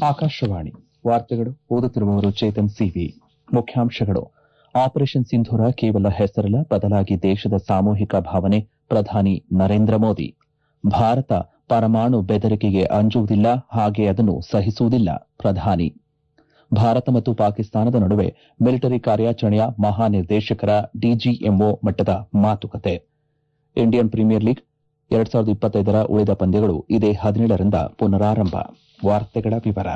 ಆಕಾಶವಾಣಿ ವಾರ್ತೆಗಳು ಓದುತ್ತಿರುವವರು ಚೇತನ್ ಸಿವಿ ಮುಖ್ಯಾಂಶಗಳು ಆಪರೇಷನ್ ಸಿಂಧೂರ ಕೇವಲ ಹೆಸರಲ್ಲ ಬದಲಾಗಿ ದೇಶದ ಸಾಮೂಹಿಕ ಭಾವನೆ ಪ್ರಧಾನಿ ನರೇಂದ್ರ ಮೋದಿ ಭಾರತ ಪರಮಾಣು ಬೆದರಿಕೆಗೆ ಅಂಜುವುದಿಲ್ಲ ಹಾಗೆ ಅದನ್ನು ಸಹಿಸುವುದಿಲ್ಲ ಪ್ರಧಾನಿ ಭಾರತ ಮತ್ತು ಪಾಕಿಸ್ತಾನದ ನಡುವೆ ಮಿಲಿಟರಿ ಕಾರ್ಯಾಚರಣೆಯ ಮಹಾನಿರ್ದೇಶಕರ ಡಿಜಿಎಂಒ ಮಟ್ಟದ ಮಾತುಕತೆ ಇಂಡಿಯನ್ ಪ್ರೀಮಿಯರ್ ಲೀಗ್ ಎರಡ್ ಸಾವಿರದ ಇಪ್ಪತ್ತೈದರ ಉಳಿದ ಪಂದ್ಯಗಳು ಇದೇ ಹದಿನೇಳರಿಂದ ಪುನರಾರಂಭ ವಾರ್ತೆಗಳ ವಿವರ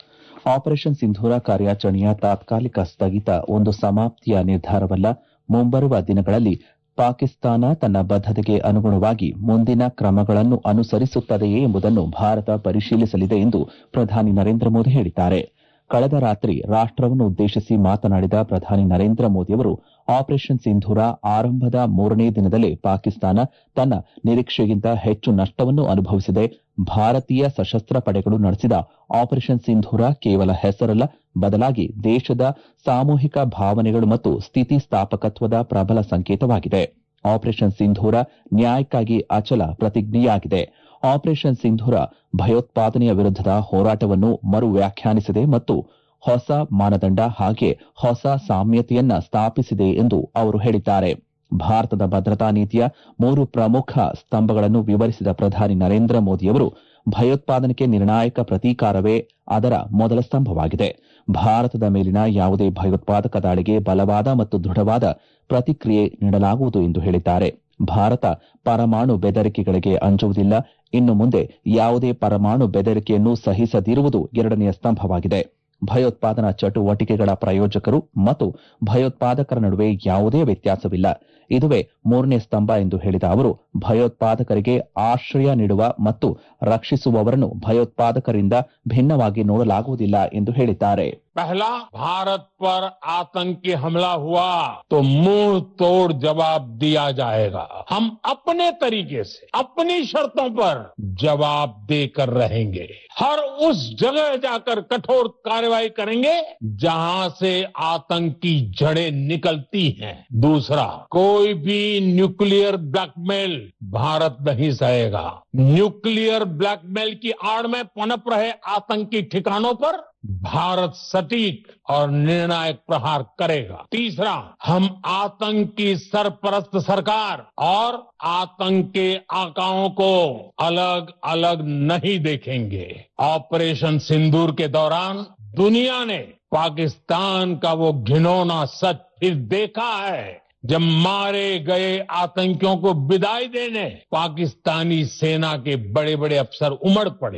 ಆಪರೇಷನ್ ಸಿಂಧೂರ ಕಾರ್ಯಾಚರಣೆಯ ತಾತ್ಕಾಲಿಕ ಸ್ಥಗಿತ ಒಂದು ಸಮಾಪ್ತಿಯ ನಿರ್ಧಾರವಲ್ಲ ಮುಂಬರುವ ದಿನಗಳಲ್ಲಿ ಪಾಕಿಸ್ತಾನ ತನ್ನ ಬದ್ದತೆಗೆ ಅನುಗುಣವಾಗಿ ಮುಂದಿನ ಕ್ರಮಗಳನ್ನು ಅನುಸರಿಸುತ್ತದೆಯೇ ಎಂಬುದನ್ನು ಭಾರತ ಪರಿಶೀಲಿಸಲಿದೆ ಎಂದು ಪ್ರಧಾನಿ ನರೇಂದ್ರ ಮೋದಿ ಹೇಳಿದ್ದಾರೆ ಕಳೆದ ರಾತ್ರಿ ರಾಷ್ಟವನ್ನು ಉದ್ದೇಶಿಸಿ ಮಾತನಾಡಿದ ಪ್ರಧಾನಿ ನರೇಂದ್ರ ಮೋದಿಯವರು ಆಪರೇಷನ್ ಸಿಂಧೂರ ಆರಂಭದ ಮೂರನೇ ದಿನದಲ್ಲೇ ಪಾಕಿಸ್ತಾನ ತನ್ನ ನಿರೀಕ್ಷೆಗಿಂತ ಹೆಚ್ಚು ನಷ್ಟವನ್ನು ಅನುಭವಿಸಿದೆ ಭಾರತೀಯ ಸಶಸ್ತ್ರ ಪಡೆಗಳು ನಡೆಸಿದ ಆಪರೇಷನ್ ಸಿಂಧೂರ ಕೇವಲ ಹೆಸರಲ್ಲ ಬದಲಾಗಿ ದೇಶದ ಸಾಮೂಹಿಕ ಭಾವನೆಗಳು ಮತ್ತು ಸ್ಥಿತಿಸ್ಥಾಪಕತ್ವದ ಪ್ರಬಲ ಸಂಕೇತವಾಗಿದೆ ಆಪರೇಷನ್ ಸಿಂಧೂರ ನ್ಯಾಯಕ್ಕಾಗಿ ಅಚಲ ಪ್ರತಿಜ್ಞೆಯಾಗಿದೆ ಆಪರೇಷನ್ ಸಿಂಧೂರ ಭಯೋತ್ಪಾದನೆಯ ವಿರುದ್ದದ ಹೋರಾಟವನ್ನು ಮರು ವ್ಯಾಖ್ಯಾನಿಸಿದೆ ಮತ್ತು ಹೊಸ ಮಾನದಂಡ ಹಾಗೆ ಹೊಸ ಸಾಮ್ಯತೆಯನ್ನ ಸ್ಥಾಪಿಸಿದೆ ಎಂದು ಅವರು ಹೇಳಿದ್ದಾರೆ ಭಾರತದ ಭದ್ರತಾ ನೀತಿಯ ಮೂರು ಪ್ರಮುಖ ಸ್ತಂಭಗಳನ್ನು ವಿವರಿಸಿದ ಪ್ರಧಾನಿ ನರೇಂದ್ರ ಮೋದಿಯವರು ಭಯೋತ್ಪಾದನೆಗೆ ನಿರ್ಣಾಯಕ ಪ್ರತೀಕಾರವೇ ಅದರ ಮೊದಲ ಸ್ತಂಭವಾಗಿದೆ ಭಾರತದ ಮೇಲಿನ ಯಾವುದೇ ಭಯೋತ್ಪಾದಕ ದಾಳಿಗೆ ಬಲವಾದ ಮತ್ತು ದೃಢವಾದ ಪ್ರತಿಕ್ರಿಯೆ ನೀಡಲಾಗುವುದು ಎಂದು ಹೇಳಿದ್ದಾರೆ ಭಾರತ ಪರಮಾಣು ಬೆದರಿಕೆಗಳಿಗೆ ಅಂಜುವುದಿಲ್ಲ ಇನ್ನು ಮುಂದೆ ಯಾವುದೇ ಪರಮಾಣು ಬೆದರಿಕೆಯನ್ನು ಸಹಿಸದಿರುವುದು ಎರಡನೆಯ ಸ್ತಂಭವಾಗಿದೆ ಭಯೋತ್ಪಾದನಾ ಚಟುವಟಿಕೆಗಳ ಪ್ರಾಯೋಜಕರು ಮತ್ತು ಭಯೋತ್ಪಾದಕರ ನಡುವೆ ಯಾವುದೇ ವ್ಯತ್ಯಾಸವಿಲ್ಲ ಇದುವೇ ಮೂರನೇ ಸ್ತಂಭ ಎಂದು ಹೇಳಿದ ಅವರು ಭಯೋತ್ಪಾದಕರಿಗೆ ಆಶ್ರಯ ನೀಡುವ ಮತ್ತು ರಕ್ಷಿಸುವವರನ್ನು ಭಯೋತ್ಪಾದಕರಿಂದ ಭಿನ್ನವಾಗಿ ನೋಡಲಾಗುವುದಿಲ್ಲ ಎಂದು ಹೇಳಿದ್ದಾರೆ पहला भारत पर आतंकी हमला हुआ तो मुंह तोड़ जवाब दिया जाएगा हम अपने तरीके से अपनी शर्तों पर जवाब देकर रहेंगे हर उस जगह जाकर कठोर कार्रवाई करेंगे जहां से आतंकी जड़ें निकलती हैं दूसरा कोई भी न्यूक्लियर ब्लैकमेल भारत नहीं सहेगा न्यूक्लियर ब्लैकमेल की आड़ में पनप रहे आतंकी ठिकानों पर भारत सटीक और निर्णायक प्रहार करेगा तीसरा हम आतंक की सरपरस्त सरकार और आतंक के आकाओं को अलग अलग नहीं देखेंगे ऑपरेशन सिंदूर के दौरान दुनिया ने पाकिस्तान का वो घिनौना सच फिर देखा है जब मारे गए आतंकियों को विदाई देने पाकिस्तानी सेना के बड़े बड़े अफसर उमड़ पड़े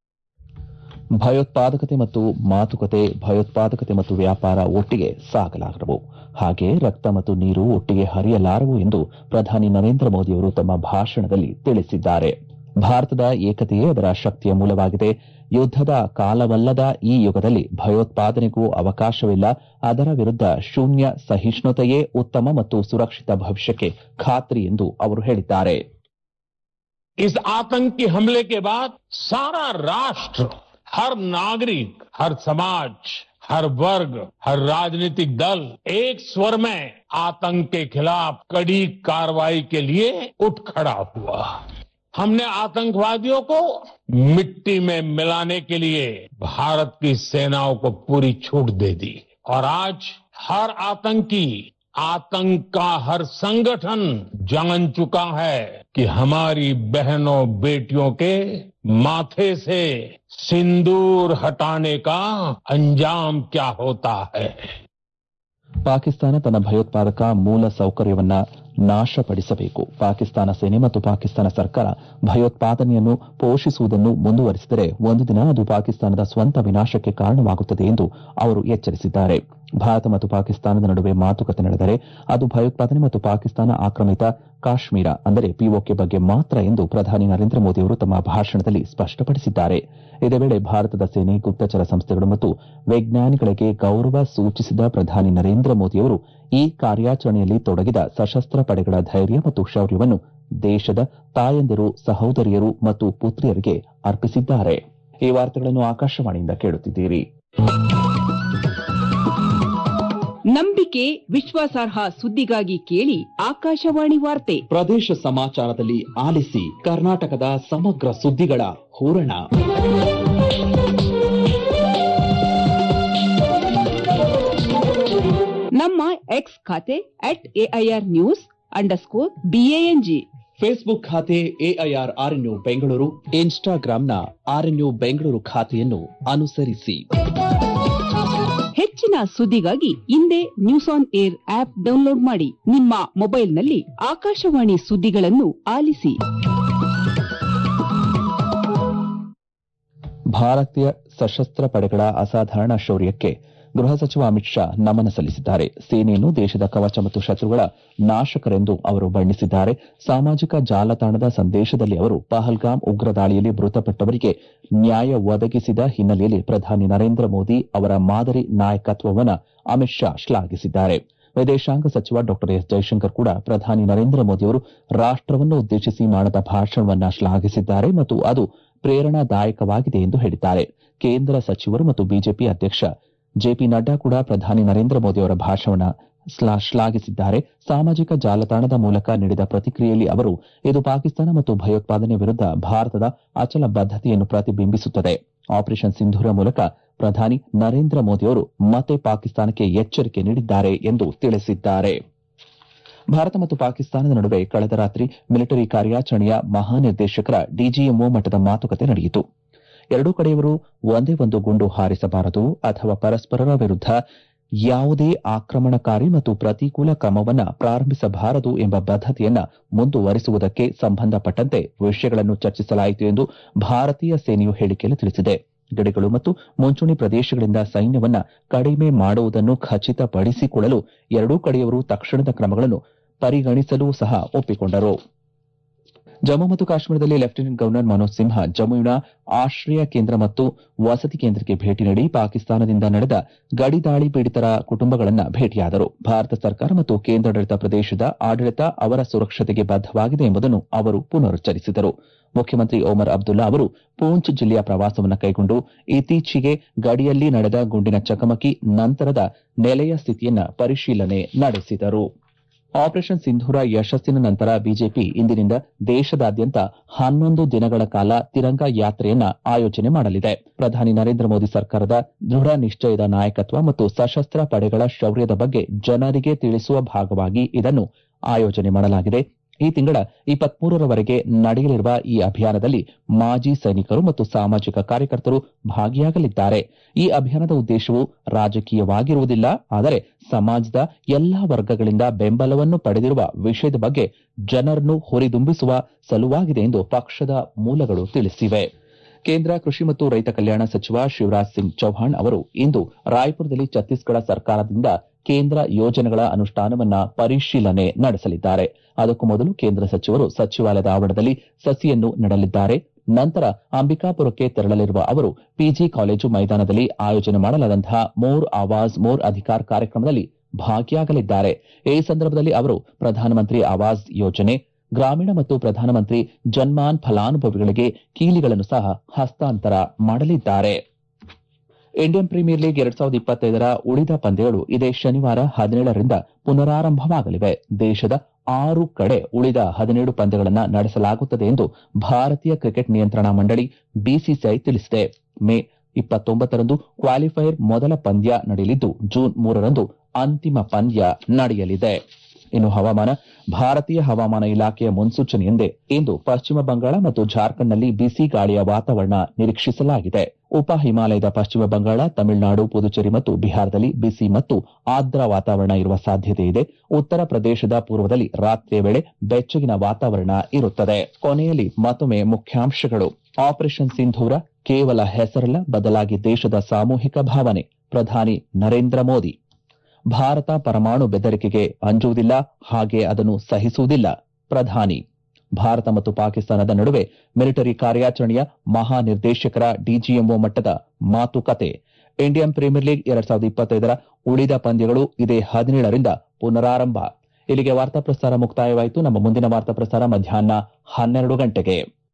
ಭಯೋತ್ಪಾದಕತೆ ಮತ್ತು ಮಾತುಕತೆ ಭಯೋತ್ಪಾದಕತೆ ಮತ್ತು ವ್ಯಾಪಾರ ಒಟ್ಟಿಗೆ ಸಾಗಲಾರವು ಹಾಗೆ ರಕ್ತ ಮತ್ತು ನೀರು ಒಟ್ಟಿಗೆ ಹರಿಯಲಾರವು ಎಂದು ಪ್ರಧಾನಿ ನರೇಂದ್ರ ಮೋದಿಯವರು ತಮ್ಮ ಭಾಷಣದಲ್ಲಿ ತಿಳಿಸಿದ್ದಾರೆ ಭಾರತದ ಏಕತೆಯೇ ಅದರ ಶಕ್ತಿಯ ಮೂಲವಾಗಿದೆ ಯುದ್ದದ ಕಾಲವಲ್ಲದ ಈ ಯುಗದಲ್ಲಿ ಭಯೋತ್ಪಾದನೆಗೂ ಅವಕಾಶವಿಲ್ಲ ಅದರ ವಿರುದ್ಧ ಶೂನ್ಯ ಸಹಿಷ್ಣುತೆಯೇ ಉತ್ತಮ ಮತ್ತು ಸುರಕ್ಷಿತ ಭವಿಷ್ಯಕ್ಕೆ ಖಾತ್ರಿ ಎಂದು ಅವರು ಹೇಳಿದ್ದಾರೆ इस आतंकी हमले के बाद सारा राष्ट्र हर नागरिक हर समाज हर वर्ग हर राजनीतिक दल एक स्वर में आतंक के खिलाफ कड़ी कार्रवाई के लिए उठ खड़ा हुआ हमने आतंकवादियों को मिट्टी में मिलाने के लिए भारत की सेनाओं को पूरी छूट दे दी और आज हर आतंकी आतंक का हर संगठन जान चुका है कि हमारी बहनों बेटियों के माथे से सिंदूर हटाने का अंजाम क्या होता है ಪಾಕಿಸ್ತಾನ ತನ್ನ ಭಯೋತ್ಪಾದಕ ಮೂಲ ಸೌಕರ್ಯವನ್ನ ನಾಶಪಡಿಸಬೇಕು ಪಾಕಿಸ್ತಾನ ಸೇನೆ ಮತ್ತು ಪಾಕಿಸ್ತಾನ ಸರ್ಕಾರ ಭಯೋತ್ಪಾದನೆಯನ್ನು ಪೋಷಿಸುವುದನ್ನು ಮುಂದುವರಿಸಿದರೆ ಒಂದು ದಿನ ಅದು ಪಾಕಿಸ್ತಾನದ ಸ್ವಂತ ವಿನಾಶಕ್ಕೆ ಕಾರಣವಾಗುತ್ತದೆ ಎಂದು ಅವರು ಎಚ್ಚರಿಸಿದ್ದಾರೆ ಭಾರತ ಮತ್ತು ಪಾಕಿಸ್ತಾನದ ನಡುವೆ ಮಾತುಕತೆ ನಡೆದರೆ ಅದು ಭಯೋತ್ಪಾದನೆ ಮತ್ತು ಪಾಕಿಸ್ತಾನ ಆಕ್ರಮಿತ ಕಾಶ್ಮೀರ ಅಂದರೆ ಪಿಒಕೆ ಬಗ್ಗೆ ಮಾತ್ರ ಎಂದು ಪ್ರಧಾನಿ ನರೇಂದ್ರ ಮೋದಿ ಅವರು ತಮ್ಮ ಭಾಷಣದಲ್ಲಿ ಸ್ಪಷ್ಟಪಡಿಸಿದ್ದಾರೆ ಇದೇ ವೇಳೆ ಭಾರತದ ಸೇನೆ ಗುಪ್ತಚರ ಸಂಸ್ಥೆಗಳು ಮತ್ತು ವಿಜ್ಞಾನಿಗಳಿಗೆ ಗೌರವ ಸೂಚಿಸಿದ ಪ್ರಧಾನಿ ನರೇಂದ್ರ ಮೋದಿಯವರು ಈ ಕಾರ್ಯಾಚರಣೆಯಲ್ಲಿ ತೊಡಗಿದ ಸಶಸ್ತ್ರ ಪಡೆಗಳ ಧೈರ್ಯ ಮತ್ತು ಶೌರ್ಯವನ್ನು ದೇಶದ ತಾಯಂದಿರು ಸಹೋದರಿಯರು ಮತ್ತು ಪುತ್ರಿಯರಿಗೆ ಅರ್ಪಿಸಿದ್ದಾರೆ ಈ ವಾರ್ತೆಗಳನ್ನು ಆಕಾಶವಾಣಿಯಿಂದ ಕೇಳುತ್ತಿದ್ದೀರಿ ನಂಬಿಕೆ ವಿಶ್ವಾಸಾರ್ಹ ಸುದ್ದಿಗಾಗಿ ಕೇಳಿ ಆಕಾಶವಾಣಿ ವಾರ್ತೆ ಪ್ರದೇಶ ಸಮಾಚಾರದಲ್ಲಿ ಆಲಿಸಿ ಕರ್ನಾಟಕದ ಸಮಗ್ರ ಸುದ್ದಿಗಳ ಹೂರಣ ನಮ್ಮ ಎಕ್ಸ್ ಖಾತೆ at AIR news underscore BANG Facebook ಖಾತೆ ಎಐಆರ್ ಆರ್ಎನ್ಯು ಬೆಂಗಳೂರು ಇನ್ಸ್ಟಾಗ್ರಾಂನ ಆರ್ಎನ್ಯು ಬೆಂಗಳೂರು ಖಾತೆಯನ್ನು ಅನುಸರಿಸಿ ಹೆಚ್ಚಿನ ಸುದ್ದಿಗಾಗಿ ಹಿಂದೆ news on air app download ಮಾಡಿ ನಿಮ್ಮ ಮೊಬೈಲ್ನಲ್ಲಿ ಆಕಾಶವಾಣಿ ಸುದ್ದಿಗಳನ್ನು ಆಲಿಸಿ ಭಾರತೀಯ ಸಶಸ್ತ್ರ ಪಡೆಗಳ ಅಸಾಧಾರಣ ಶೌರ್ಯಕ್ಕೆ ಗೃಹ ಸಚಿವ ಅಮಿತ್ ಶಾ ನಮನ ಸಲ್ಲಿಸಿದ್ದಾರೆ ಸೇನೆಯನ್ನು ದೇಶದ ಕವಚ ಮತ್ತು ಶತ್ರುಗಳ ನಾಶಕರೆಂದು ಅವರು ಬಣ್ಣಿಸಿದ್ದಾರೆ ಸಾಮಾಜಿಕ ಜಾಲತಾಣದ ಸಂದೇಶದಲ್ಲಿ ಅವರು ಪಹಲ್ಗಾಮ್ ಉಗ್ರ ದಾಳಿಯಲ್ಲಿ ಮೃತಪಟ್ಟವರಿಗೆ ನ್ಯಾಯ ಒದಗಿಸಿದ ಹಿನ್ನೆಲೆಯಲ್ಲಿ ಪ್ರಧಾನಿ ನರೇಂದ್ರ ಮೋದಿ ಅವರ ಮಾದರಿ ನಾಯಕತ್ವವನ್ನು ಅಮಿತ್ ಶಾ ಶ್ಲಾಘಿಸಿದ್ದಾರೆ ವಿದೇಶಾಂಗ ಸಚಿವ ಡಾ ಎಸ್ ಜೈಶಂಕರ್ ಕೂಡ ಪ್ರಧಾನಿ ನರೇಂದ್ರ ಮೋದಿ ಅವರು ರಾಷ್ಟವನ್ನು ಉದ್ದೇಶಿಸಿ ಮಾಡಿದ ಭಾಷಣವನ್ನು ಶ್ಲಾಘಿಸಿದ್ದಾರೆ ಮತ್ತು ಅದು ಪ್ರೇರಣಾದಾಯಕವಾಗಿದೆ ಎಂದು ಹೇಳಿದ್ದಾರೆ ಕೇಂದ್ರ ಸಚಿವರು ಮತ್ತು ಬಿಜೆಪಿ ಅಧ್ಯಕ್ಷ ಜೆಪಿ ನಡ್ಡಾ ಕೂಡ ಪ್ರಧಾನಿ ನರೇಂದ್ರ ಮೋದಿ ಅವರ ಭಾಷಣವನ್ನು ಶ್ಲಾಘಿಸಿದ್ದಾರೆ ಸಾಮಾಜಿಕ ಜಾಲತಾಣದ ಮೂಲಕ ನೀಡಿದ ಪ್ರತಿಕ್ರಿಯೆಯಲ್ಲಿ ಅವರು ಇದು ಪಾಕಿಸ್ತಾನ ಮತ್ತು ಭಯೋತ್ಪಾದನೆ ವಿರುದ್ಧ ಭಾರತದ ಅಚಲ ಬದ್ದತೆಯನ್ನು ಪ್ರತಿಬಿಂಬಿಸುತ್ತದೆ ಆಪರೇಷನ್ ಸಿಂಧೂರ ಮೂಲಕ ಪ್ರಧಾನಿ ನರೇಂದ್ರ ಮೋದಿ ಅವರು ಮತ್ತೆ ಪಾಕಿಸ್ತಾನಕ್ಕೆ ಎಚ್ಚರಿಕೆ ನೀಡಿದ್ದಾರೆ ಎಂದು ತಿಳಿಸಿದ್ದಾರೆ ಭಾರತ ಮತ್ತು ಪಾಕಿಸ್ತಾನದ ನಡುವೆ ಕಳೆದ ರಾತ್ರಿ ಮಿಲಿಟರಿ ಕಾರ್ಯಾಚರಣೆಯ ಮಹಾನಿರ್ದೇಶಕರ ಡಿಜಿಎಂಒ ಮಟ್ಟದ ಮಾತುಕತೆ ನಡೆಯಿತು ಎರಡೂ ಕಡೆಯವರು ಒಂದೇ ಒಂದು ಗುಂಡು ಹಾರಿಸಬಾರದು ಅಥವಾ ಪರಸ್ಪರರ ವಿರುದ್ಧ ಯಾವುದೇ ಆಕ್ರಮಣಕಾರಿ ಮತ್ತು ಪ್ರತಿಕೂಲ ಕ್ರಮವನ್ನು ಪ್ರಾರಂಭಿಸಬಾರದು ಎಂಬ ಬದ್ದತೆಯನ್ನ ಮುಂದುವರಿಸುವುದಕ್ಕೆ ಸಂಬಂಧಪಟ್ಟಂತೆ ವಿಷಯಗಳನ್ನು ಚರ್ಚಿಸಲಾಯಿತು ಎಂದು ಭಾರತೀಯ ಸೇನೆಯು ಹೇಳಿಕೆಯಲ್ಲಿ ತಿಳಿಸಿದೆ ಗಡಿಗಳು ಮತ್ತು ಮುಂಚೂಣಿ ಪ್ರದೇಶಗಳಿಂದ ಸೈನ್ಯವನ್ನ ಕಡಿಮೆ ಮಾಡುವುದನ್ನು ಖಚಿತಪಡಿಸಿಕೊಳ್ಳಲು ಎರಡೂ ಕಡೆಯವರು ತಕ್ಷಣದ ಕ್ರಮಗಳನ್ನು ಪರಿಗಣಿಸಲು ಸಹ ಒಪ್ಪಿಕೊಂಡರು ಜಮ್ಮು ಮತ್ತು ಕಾಶ್ಮೀರದಲ್ಲಿ ಲೆಫ್ಟಿನೆಂಟ್ ಗವರ್ನರ್ ಮನೋಜ್ ಸಿನ್ಹಾ ಜಮ್ಮುವಿನ ಆಶ್ರಯ ಕೇಂದ್ರ ಮತ್ತು ವಸತಿ ಕೇಂದ್ರಕ್ಕೆ ಭೇಟಿ ನೀಡಿ ಪಾಕಿಸ್ತಾನದಿಂದ ನಡೆದ ಗಡಿ ದಾಳಿ ಪೀಡಿತರ ಕುಟುಂಬಗಳನ್ನು ಭೇಟಿಯಾದರು ಭಾರತ ಸರ್ಕಾರ ಮತ್ತು ಕೇಂದ್ರಾಡಳಿತ ಪ್ರದೇಶದ ಆಡಳಿತ ಅವರ ಸುರಕ್ಷತೆಗೆ ಬದ್ದವಾಗಿದೆ ಎಂಬುದನ್ನು ಅವರು ಪುನರುಚ್ಚರಿಸಿದರು ಮುಖ್ಯಮಂತ್ರಿ ಒಮರ್ ಅಬ್ದುಲ್ಲಾ ಅವರು ಪೂಂಚ್ ಜಿಲ್ಲೆಯ ಪ್ರವಾಸವನ್ನು ಕೈಗೊಂಡು ಇತ್ತೀಚೆಗೆ ಗಡಿಯಲ್ಲಿ ನಡೆದ ಗುಂಡಿನ ಚಕಮಕಿ ನಂತರದ ನೆಲೆಯ ಸ್ಥಿತಿಯನ್ನ ಪರಿಶೀಲನೆ ನಡೆಸಿದರು ಆಪರೇಷನ್ ಸಿಂಧೂರ ಯಶಸ್ಸಿನ ನಂತರ ಬಿಜೆಪಿ ಇಂದಿನಿಂದ ದೇಶದಾದ್ಯಂತ ಹನ್ನೊಂದು ದಿನಗಳ ಕಾಲ ತಿರಂಗ ಯಾತ್ರೆಯನ್ನ ಆಯೋಜನೆ ಮಾಡಲಿದೆ ಪ್ರಧಾನಿ ನರೇಂದ್ರ ಮೋದಿ ಸರ್ಕಾರದ ದೃಢ ನಿಶ್ಚಯದ ನಾಯಕತ್ವ ಮತ್ತು ಸಶಸ್ತ್ರ ಪಡೆಗಳ ಶೌರ್ಯದ ಬಗ್ಗೆ ಜನರಿಗೆ ತಿಳಿಸುವ ಭಾಗವಾಗಿ ಇದನ್ನು ಆಯೋಜನೆ ಮಾಡಲಾಗಿದೆ ಈ ತಿಂಗಳ ಇಪ್ಪತ್ಮೂರರವರೆಗೆ ನಡೆಯಲಿರುವ ಈ ಅಭಿಯಾನದಲ್ಲಿ ಮಾಜಿ ಸೈನಿಕರು ಮತ್ತು ಸಾಮಾಜಿಕ ಕಾರ್ಯಕರ್ತರು ಭಾಗಿಯಾಗಲಿದ್ದಾರೆ ಈ ಅಭಿಯಾನದ ಉದ್ದೇಶವು ರಾಜಕೀಯವಾಗಿರುವುದಿಲ್ಲ ಆದರೆ ಸಮಾಜದ ಎಲ್ಲಾ ವರ್ಗಗಳಿಂದ ಬೆಂಬಲವನ್ನು ಪಡೆದಿರುವ ವಿಷಯದ ಬಗ್ಗೆ ಜನರನ್ನು ಹುರಿದುಂಬಿಸುವ ಸಲುವಾಗಿದೆ ಎಂದು ಪಕ್ಷದ ಮೂಲಗಳು ತಿಳಿಸಿವೆ ಕೇಂದ್ರ ಕೃಷಿ ಮತ್ತು ರೈತ ಕಲ್ಯಾಣ ಸಚಿವ ಶಿವರಾಜ್ ಸಿಂಗ್ ಚೌಹಾಣ್ ಅವರು ಇಂದು ರಾಯಪುರದಲ್ಲಿ ಛತ್ತೀಸ್ಗಢ ಸರ್ಕಾರದಿಂದ ಕೇಂದ್ರ ಯೋಜನೆಗಳ ಅನುಷ್ಠಾನವನ್ನ ಪರಿಶೀಲನೆ ನಡೆಸಲಿದ್ದಾರೆ ಅದಕ್ಕೂ ಮೊದಲು ಕೇಂದ್ರ ಸಚಿವರು ಸಚಿವಾಲಯದ ಆವರಣದಲ್ಲಿ ಸಸಿಯನ್ನು ನೆಡಲಿದ್ದಾರೆ ನಂತರ ಅಂಬಿಕಾಪುರಕ್ಕೆ ತೆರಳಲಿರುವ ಅವರು ಪಿಜಿ ಕಾಲೇಜು ಮೈದಾನದಲ್ಲಿ ಆಯೋಜನೆ ಮಾಡಲಾದಂತಹ ಮೋರ್ ಆವಾಜ್ ಮೋರ್ ಅಧಿಕಾರ್ ಕಾರ್ಯಕ್ರಮದಲ್ಲಿ ಭಾಗಿಯಾಗಲಿದ್ದಾರೆ ಈ ಸಂದರ್ಭದಲ್ಲಿ ಅವರು ಪ್ರಧಾನಮಂತ್ರಿ ಆವಾಸ್ ಯೋಜನೆ ಗ್ರಾಮೀಣ ಮತ್ತು ಪ್ರಧಾನಮಂತ್ರಿ ಜನ್ಮಾನ್ ಫಲಾನುಭವಿಗಳಿಗೆ ಕೀಲಿಗಳನ್ನು ಸಹ ಹಸ್ತಾಂತರ ಮಾಡಲಿದ್ದಾರೆ ಇಂಡಿಯನ್ ಪ್ರೀಮಿಯರ್ ಲೀಗ್ ಎರಡ್ ಸಾವಿರದ ಇಪ್ಪತ್ತೈದರ ಉಳಿದ ಪಂದ್ಯಗಳು ಇದೇ ಶನಿವಾರ ಹದಿನೇಳರಿಂದ ಪುನರಾರಂಭವಾಗಲಿವೆ ದೇಶದ ಆರು ಕಡೆ ಉಳಿದ ಹದಿನೇಳು ಪಂದ್ಯಗಳನ್ನು ನಡೆಸಲಾಗುತ್ತದೆ ಎಂದು ಭಾರತೀಯ ಕ್ರಿಕೆಟ್ ನಿಯಂತ್ರಣಾ ಮಂಡಳಿ ಬಿಸಿಸಿಐ ತಿಳಿಸಿದೆ ಮೇ ಇಪ್ಪತ್ತೊಂಬತ್ತರಂದು ಕ್ವಾಲಿಫೈಯರ್ ಮೊದಲ ಪಂದ್ಯ ನಡೆಯಲಿದ್ದು ಜೂನ್ ಮೂರರಂದು ಅಂತಿಮ ಪಂದ್ಯ ನಡೆಯಲಿದೆ ಇನ್ನು ಹವಾಮಾನ ಭಾರತೀಯ ಹವಾಮಾನ ಇಲಾಖೆಯ ಮುನ್ಸೂಚನೆಯಂತೆ ಇಂದು ಪಶ್ಚಿಮ ಬಂಗಾಳ ಮತ್ತು ಜಾರ್ಖಂಡ್ನಲ್ಲಿ ಬಿಸಿ ಗಾಳಿಯ ವಾತಾವರಣ ನಿರೀಕ್ಷಿಸಲಾಗಿದೆ ಉಪ ಹಿಮಾಲಯದ ಪಶ್ಚಿಮ ಬಂಗಾಳ ತಮಿಳುನಾಡು ಪುದುಚೇರಿ ಮತ್ತು ಬಿಹಾರದಲ್ಲಿ ಬಿಸಿ ಮತ್ತು ಆರ್ದ್ರ ವಾತಾವರಣ ಇರುವ ಸಾಧ್ಯತೆ ಇದೆ ಉತ್ತರ ಪ್ರದೇಶದ ಪೂರ್ವದಲ್ಲಿ ರಾತ್ರಿಯ ವೇಳೆ ಬೆಚ್ಚಗಿನ ವಾತಾವರಣ ಇರುತ್ತದೆ ಕೊನೆಯಲ್ಲಿ ಮತ್ತೊಮ್ಮೆ ಮುಖ್ಯಾಂಶಗಳು ಆಪರೇಷನ್ ಸಿಂಧೂರ ಕೇವಲ ಹೆಸರಲ್ಲ ಬದಲಾಗಿ ದೇಶದ ಸಾಮೂಹಿಕ ಭಾವನೆ ಪ್ರಧಾನಿ ನರೇಂದ್ರ ಮೋದಿ ಭಾರತ ಪರಮಾಣು ಬೆದರಿಕೆಗೆ ಅಂಜುವುದಿಲ್ಲ ಹಾಗೆ ಅದನ್ನು ಸಹಿಸುವುದಿಲ್ಲ ಪ್ರಧಾನಿ ಭಾರತ ಮತ್ತು ಪಾಕಿಸ್ತಾನದ ನಡುವೆ ಮಿಲಿಟರಿ ಕಾರ್ಯಾಚರಣೆಯ ಮಹಾನಿರ್ದೇಶಕರ ಡಿಜಿಎಂಒ ಮಟ್ಟದ ಮಾತುಕತೆ ಇಂಡಿಯನ್ ಪ್ರೀಮಿಯರ್ ಲೀಗ್ ಎರಡ್ ಸಾವಿರದ ಇಪ್ಪತ್ತೈದರ ಉಳಿದ ಪಂದ್ಯಗಳು ಇದೇ ಹದಿನೇಳರಿಂದ ಪುನರಾರಂಭ ಇಲ್ಲಿಗೆ ವಾರ್ತಾ ಪ್ರಸಾರ ಮುಕ್ತಾಯವಾಯಿತು ನಮ್ಮ ಮುಂದಿನ ವಾರ್ತಾ ಪ್ರಸಾರ ಮಧ್ಯಾಹ್ನ ಹನ್ನೆರಡು ಗಂಟೆಗೆ